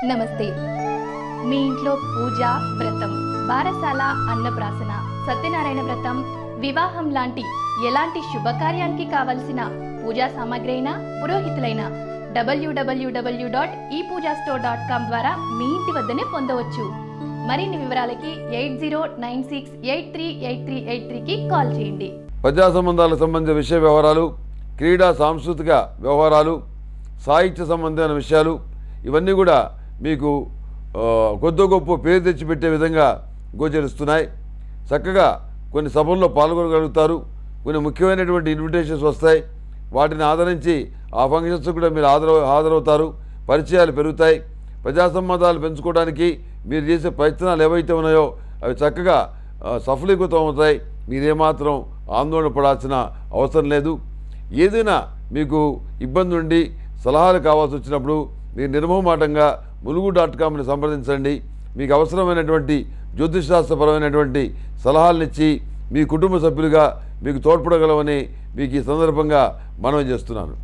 నమస్తే మీ ఇంట్లో పూజ వ్రతం బారసాల అన్నప్రాసన సత్యనారాయణ వ్రతం వివాహం లాంటి ఎలాంటి శుభకార్యానికి కావలసిన పూజా సామాగ్రి అయినా పురోహితులైన డబ్ల్యూడబ్ల్యూడబ్ల్యూ డాట్ ఈ పూజా స్టోర్ డాట్ కామ్ ద్వారా మీ ఇంటి వద్దనే పొందవచ్చు మరిన్ని వివరాలకి eight zero nine six eight three eight three eight త్రీకి కాల్ చేయండి ప్రజా సంబంధాలకు సంబంధించిన విషయ వ్యవహారాలు క్రీడా సాంస్కృతిక వ్యవహారాలు సాహిత్య సంబంధమైన విషయాలు ఇవన్నీ కూడా మీకు ఆ, కొద్ది గొప్ప పేరు తెచ్చిపెట్టే విధంగా గోచరిస్తున్నాయి చక్కగా కొన్ని సభల్లో పాల్గొనగలుగుతారు కొన్ని ముఖ్యమైనటువంటి ఇన్విటేషన్స్ వస్తాయి వాటిని ఆదరించి ఆ ఫంక్షన్స్ కూడా మీరు హాజరు హాజరవుతారు పరిచయాలు పెరుగుతాయి ప్రజా సంబంధాలు పెంచుకోవడానికి మీరు చేసే ప్రయత్నాలు ఏవైతే ఉన్నాయో అవి చక్కగా ఆ, సఫలీకృతం అవుతాయి మీరేమాత్రం ఆందోళన పడాల్సిన అవసరం లేదు ఏదైనా మీకు ఇబ్బంది ఉండి సలహాలు కావాల్సి వచ్చినప్పుడు మీరు నిర్మోమాటంగా ములుగు డాట్ కామ్ని సంప్రదించండి మీకు అవసరమైనటువంటి జ్యోతిషశాస్త్రపరమైనటువంటి సలహాలనిచ్చి మీ కుటుంబ సభ్యులుగా మీకు తోడ్పడగలమని మీకు ఈ సందర్భంగా మనవి చేస్తున్నాను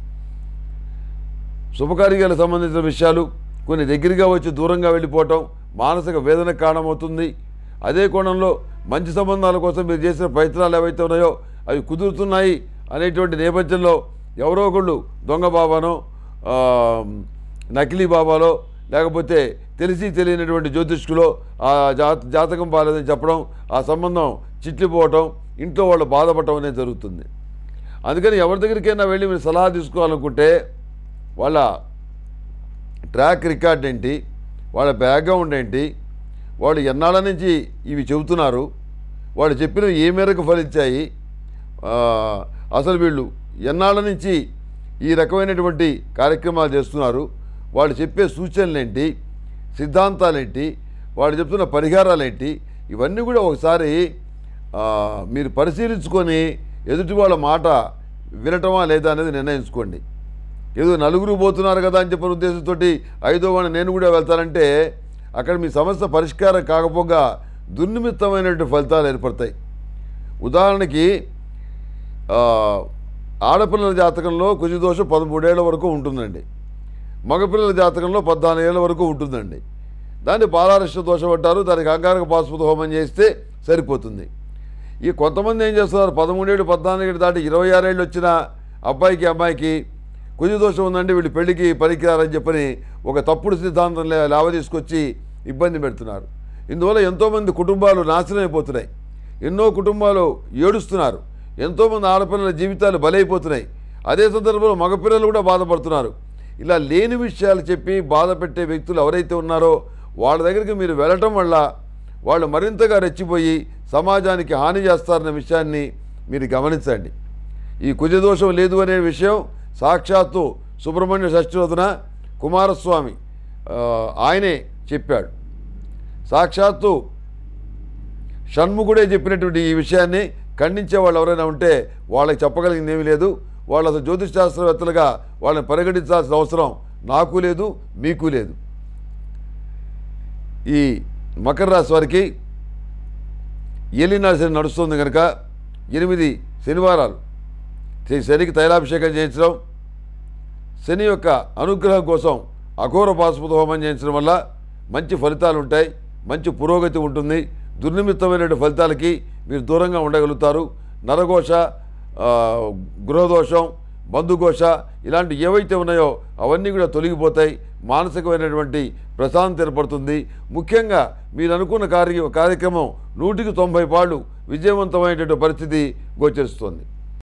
శుభకార్యాలకు సంబంధించిన విషయాలు కొన్ని దగ్గరగా వచ్చి దూరంగా వెళ్ళిపోవటం మానసిక వేదనకు కారణమవుతుంది అదే కోణంలో మంచి సంబంధాల కోసం మీరు చేసిన ప్రయత్నాలు ఏవైతే ఉన్నాయో అవి కుదురుతున్నాయి అనేటువంటి నేపథ్యంలో ఎవరో ఒకళ్ళు దొంగ బాబానో ఆ, నకిలీ బాబాలో లేకపోతే తెలిసి తెలియనటువంటి జ్యోతిష్కులో ఆ జాత జాతకం బాగాలేదని చెప్పడం ఆ సంబంధం చిట్లిపోవటం ఇంట్లో వాళ్ళు బాధపడటం అనేది జరుగుతుంది అందుకని ఎవరి దగ్గరికైనా వెళ్ళి మీరు సలహా తీసుకోవాలనుకుంటే వాళ్ళ ట్రాక్ రికార్డ్ ఏంటి వాళ్ళ బ్యాక్గ్రౌండ్ ఏంటి వాళ్ళు ఎన్నాళ్ళ నుంచి ఇవి చెబుతున్నారు వాళ్ళు చెప్పినవి ఏ మేరకు ఫలించాయి ఆ, అసలు వీళ్ళు ఎన్నాళ్ళ నుంచి ఈ రకమైనటువంటి కార్యక్రమాలు చేస్తున్నారు వాళ్ళు చెప్పే సూచనలు ఏంటి సిద్ధాంతాలు ఏంటి వాళ్ళు చెప్తున్న పరిహారాలు ఏంటి ఇవన్నీ కూడా ఒకసారి ఆ, మీరు పరిశీలించుకొని ఎదుటి వాళ్ళ మాట వినటమా లేదా అనేది నిర్ణయించుకోండి ఏదో నలుగురు పోతున్నారు కదా అని చెప్పిన ఉద్దేశంతో ఐదో వాడిని నేను కూడా వెళ్తానంటే అక్కడ మీ సమస్య పరిష్కారం కాకపోగా దుర్నిమిత్తమైనటువంటి ఫలితాలు ఏర్పడతాయి ఉదాహరణకి ఆ, ఆడపిల్లల జాతకంలో కుజదోషం పదమూడేళ్ల వరకు ఉంటుందండి మగపిల్లల జాతకంలో పద్నాలుగేళ్ల వరకు ఉంటుందండి దాన్ని బాలారిష్ట దోషం అంటారు దానికి అంగారక పాశుపత హోమం చేస్తే సరిపోతుంది ఈ కొంతమంది ఏం చేస్తున్నారు పదమూడేళ్ళు పద్నాలుగేళ్ళు దాటి ఇరవై ఆరేళ్ళు వచ్చిన అబ్బాయికి అమ్మాయికి కుజ దోషం ఉందండి వీళ్ళు పెళ్లికి పనికిరారని చెప్పని ఒక తప్పుడు సిద్ధాంతం లే- లేవ తీసుకొచ్చి ఇబ్బంది పెడుతున్నారు ఇందువల్ల ఎంతోమంది కుటుంబాలు నాశనం అయిపోతున్నాయి ఎన్నో కుటుంబాలు ఏడుస్తున్నారు ఎంతోమంది ఆడపిల్లల జీవితాలు బలైపోతున్నాయి అదే సందర్భంలో మగపిల్లలు కూడా బాధపడుతున్నారు ఇలా లేని విషయాలు చెప్పి బాధ పెట్టే వ్యక్తులు ఎవరైతే ఉన్నారో వాళ్ళ దగ్గరికి మీరు వెళ్ళటం వల్ల వాళ్ళు మరింతగా రెచ్చిపోయి సమాజానికి హాని చేస్తారన్న విషయాన్ని మీరు గమనించండి ఈ కుజదోషం లేదు అనే విషయం సాక్షాత్తు సుబ్రహ్మణ్య షష్ఠరోధన కుమారస్వామి ఆ, ఆయనే చెప్పాడు సాక్షాత్తు షణ్ముఖుడే చెప్పినటువంటి ఈ విషయాన్ని ఖండించే వాళ్ళు ఎవరైనా ఉంటే వాళ్ళకి చెప్పగలిగింది ఏమీ లేదు వాళ్ళు అసలు జ్యోతిష్ శాస్త్రవేత్తలుగా వాళ్ళని పరిగణించాల్సిన అవసరం నాకు లేదు మీకు లేదు ఈ మకర రాశి వారికి ఏలినాడు శని నడుస్తుంది కనుక ఎనిమిది శనివారాలు శ- శనికి తైలాభిషేకం చేయించడం శని యొక్క అనుగ్రహం కోసం అఘోర పాశుపత హోమం చేయించడం వల్ల మంచి ఫలితాలు ఉంటాయి మంచి పురోగతి ఉంటుంది దుర్నిమిత్తమైన ఫలితాలకి మీరు దూరంగా ఉండగలుగుతారు నరఘోష ఆ, గృహదోషం బంధుఘోష ఇలాంటి ఏవైతే ఉన్నాయో అవన్నీ కూడా తొలగిపోతాయి మానసికమైనటువంటి ప్రశాంతి ఏర్పడుతుంది ముఖ్యంగా మీరు అనుకున్న కార్య కార్యక్రమం నూటికి తొంభై పాళ్ళు విజయవంతమైనటువంటి పరిస్థితి గోచరిస్తుంది